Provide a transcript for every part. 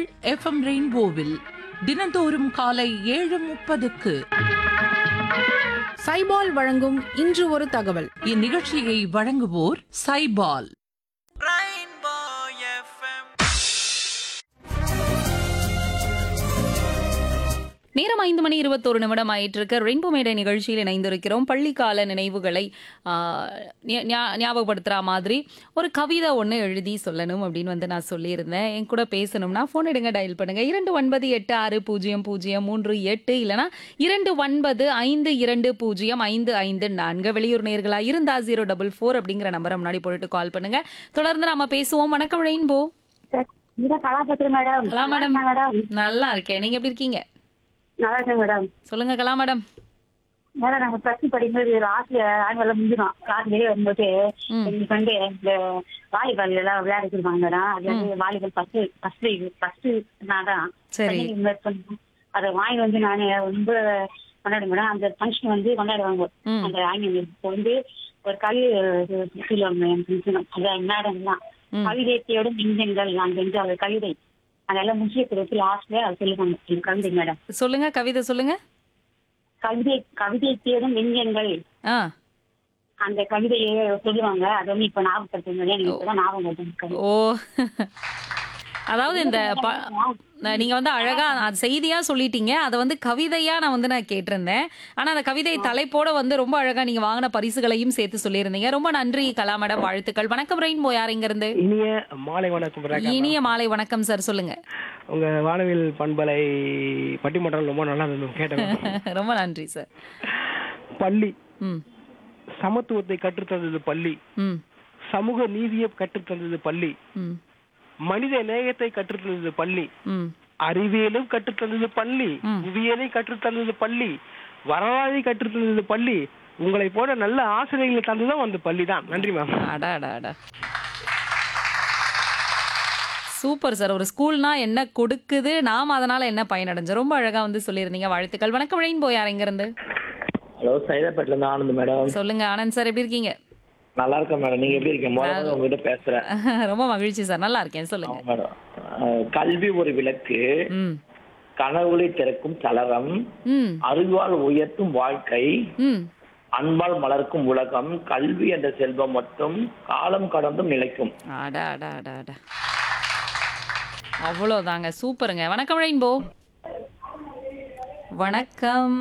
FM ரெயின்போவில் தினந்தோறும் காலை ஏழு முப்பதுக்கு சைபால் வழங்கும் இன்று ஒரு தகவல் இந்நிகழ்ச்சியை வழங்குவோர் சைபால் Rainbow FM. நேரம் ஐந்து மணி இருபத்தோரு நிமிடம் ஆயிட்டு இருக்க ரெயின்போ மேடை நிகழ்ச்சியில் இணைந்திருக்கிறோம் பள்ளிக்கால நினைவுகளை ஆ, ஞா- ஞா- ஞாபகப்படுத்துற மாதிரி ஒரு கவிதை ஒன்று எழுதி சொல்லணும் அப்படின்னு வந்து நான் சொல்லியிருந்தேன் என் கூட பேசணும்னா ஃபோன் எடுங்க டயல் பண்ணுங்க இரண்டு ஒன்பது எட்டு ஆறு பூஜ்ஜியம் பூஜ்ஜியம் மூன்று எட்டு இல்லைனா இரண்டு ஒன்பது ஐந்து இரண்டு பூஜ்ஜியம் ஐந்து ஐந்து நான்கு வெளியூர் நேர்களா இருந்தா ஜீரோ டபுள் ஃபோர் அப்படிங்கிற நம்பரை முன்னாடி போட்டுட்டு கால் பண்ணுங்க தொடர்ந்து நாம பேசுவோம் வணக்கம் ரெயின்போ இத Kalapathri madam Kala madam madam நல்லா இருக்கேன் நீங்க எப்படி இருக்கீங்க நல்லா இருக்கேன் மேடம் சொல்லுங்க கலா மேடம் மேடம் நாங்க பிளஸ் படிக்கும்போது ஒரு ஆசிரியர் ஆண்டுல முடிஞ்சிடும் காலையிலேயே வரும்போது ம். எங்களுக்கு வந்து இந்த வாலிபால் எல்லாம் விளையாட வச்சிருப்பாங்க மேடம் அது வந்து வாலிபால் ஃபர்ஸ்ட் ஃபர்ஸ்ட் ஃபர்ஸ்ட் நான் தான் சரி இன்வைட் பண்ணேன் அதை வாங்கி வந்து நான் ரொம்ப கொண்டாட மேடம் அந்த ஃபங்க்ஷன் வந்து கொண்டாடுவாங்க ம். அந்த ஆங்கிலம் இப்போ வந்து ஒரு கவி சொல்லுவாங்க அது மேடம் தான் ம். கவிதையோட நெஞ்சங்கள் நான் செஞ்ச அந்த கவிதை அதெல்லாம் முக்கியத்துவத்து லாஸ்ட்ல அது சொல்லுவாங்க இந்த கவிதை மேடம் சொல்லுங்க கவிதை சொல்லுங்க கவிதை கவிதை தேடும் நெஞ்சங்கள் ஆ அந்த கவிதையை சொல்லுவாங்க அது வந்து இப்ப ஞாபகப்படுத்துங்க எனக்கு இப்பதான் ஞாபகம் வருது. ஓ அதாவது இந்த ப- நீங்க வந்து அழகா அது செய்தியா சொல்லிட்டீங்க அதை வந்து கவிதையா நான் வந்து நான் கேட்டிருந்தேன் ஆனா அந்த கவிதை தலைப்போட வந்து ரொம்ப அழகா நீங்க வாங்கின பரிசுகளையும் சேர்த்து சொல்லியிருந்தீங்க ரொம்ப நன்றி கலா மேடம் வாழ்த்துக்கள் வணக்கம் ரெயின்போ யார் இங்க இருந்து இனிய மாலை வணக்கம் ரேகா இனிய மாலை வணக்கம் சார் சொல்லுங்க உங்க வானவில் பண்பலை பட்டிமன்றம் ரொம்ப நல்லா இருந்தது கேட்டேன் ரொம்ப நன்றி சார் பள்ளி ம் சமத்துவத்தை கற்றுத்தந்தது பள்ளி ம் சமூக நீதியை கற்றுத்தந்தது பள்ளி ம் மனித நேயத்தை கற்றுத்தந்தது பள்ளி ம் அறிவியலும் கற்றுத்தந்தது பள்ளி ம். புவியியலை கற்றுத்தந்தது பள்ளி வரலாறை கற்றுத்தந்தது பள்ளி உங்களை போல நல்ல ஆசிரியர்களை தந்ததும் அந்த பள்ளி தான் நன்றி மேம் அடா அடா அடா சூப்பர் சார் ஒரு ஸ்கூல்னா என்ன கொடுக்குது நாம அதனால என்ன பயனடைஞ்சோம் ரொம்ப அழகா வந்து சொல்லியிருந்தீங்க வாழ்த்துக்கள் வணக்கம் ரெயின்போ யார் இங்க இருந்து ஹலோ சைதாப்பேட்ல இருந்து ஆனந்த் மேடம் சொல்லுங்க ஆனந்த் சார் எப்படி இருக்கீங்க நல்லா இருக்கேன் மேடம் நீங்க எப்படி இருக்கீங்க முதல்ல வந்து உங்ககிட்ட பேசுறேன் ரொம்ப மகிழ்ச்சி சார் நல்லா இருக்கேன் சொல்லுங்க ஆமா மேடம் அஹ், கல்வி ஒரு விளக்கு ம் கனவுகளை திறக்கும் தளரம் ம் அறிவால் உயர்த்தும் வாழ்க்கை ம் அன்பால் மலர்க்கும் உலகம் கல்வி என்ற செல்வம் மட்டும் காலம் கடந்தும் நிலைக்கும் அடா அடா அடா அடா அவ்வளோதாங்க சூப்பருங்க வணக்கம் ரெயின்போ வணக்கம்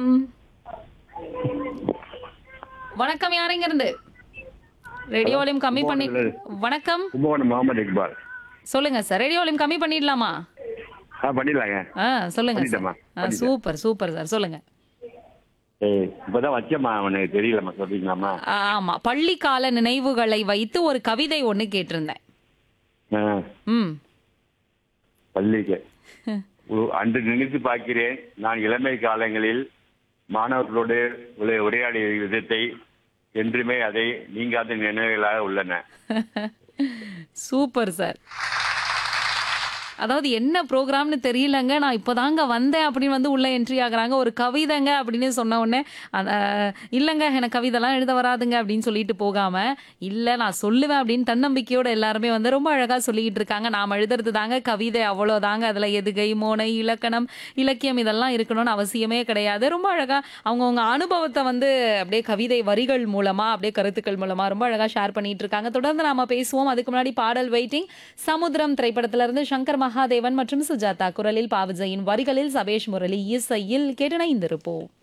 வணக்கம் யாருங்க இருந்து ரேடியோ வால்யூம் கம்மி பண்ணி வணக்கம் கும்பகோணம் முகமது இக்பால் சொல்லுங்க சார் ரேடியோ வால்யூம் கம்மி பண்ணிடலாமா ஆ பண்ணிடலாங்க ஆ சொல்லுங்க சார் பண்ணிட்டேம்மா, ஆ பண்ணிட்டேன். சூப்பர் சூப்பர் சார் சொல்லுங்க ஏய் இப்பதான் வச்சேம்மா அவனுக்கு தெரியலம்மா சொல்றீங்களாம்மா ஆ, ஆமா பள்ளிக்கால நினைவுகளை வைத்து ஒரு கவிதை ஒண்ணு கேட்டிருந்தேன் ஆ, ம் பள்ளிக்கு உ- அன்று நினைத்து பார்க்கிறேன் நான் இளமை காலங்களில் மாணவர்களோடு உரை- உரையாடிய விதத்தை என்றுமே அதை நீங்காத நினைவுகளாக உள்ளன சூப்பர் சார் அதாவது என்ன ப்ரோக்ராம்னு தெரியலங்க நான் இப்போதாங்க வந்தேன் அப்படின்னு வந்து உள்ள என்ட்ரி ஆகுறாங்க ஒரு கவிதைங்க அப்படின்னு சொன்ன உடனே அந்த இல்லைங்க எனக்கு கவிதைலாம் எழுத வராதுங்க அப்படின்னு சொல்லிட்டு போகாம இல்லை நான் சொல்லுவேன் அப்படின்னு தன்னம்பிக்கையோட எல்லாருமே வந்து ரொம்ப அழகா சொல்லிக்கிட்டு இருக்காங்க நாம் எழுதுறது தாங்க கவிதை அவ்வளோதாங்க அதில் எதுகை மோனை இலக்கணம் இலக்கியம் இதெல்லாம் இருக்கணும்னு அவசியமே கிடையாது ரொம்ப அழகா அவங்கவுங்க அனுபவத்தை வந்து அப்படியே கவிதை வரிகள் மூலமா அப்படியே கருத்துக்கள் மூலமா ரொம்ப அழகா ஷேர் பண்ணிட்டு இருக்காங்க தொடர்ந்து நாம பேசுவோம் அதுக்கு முன்னாடி பாடல் வெயிட்டிங் சமுத்திரம் திரைப்படத்துல இருந்து சங்கர் மகாதேவன் மற்றும் சுஜாதா குரலில் பாவஜயின் வரிகளில் சபேஷ் முரளி இசையில் கேட்டு இணைந்திருப்போம்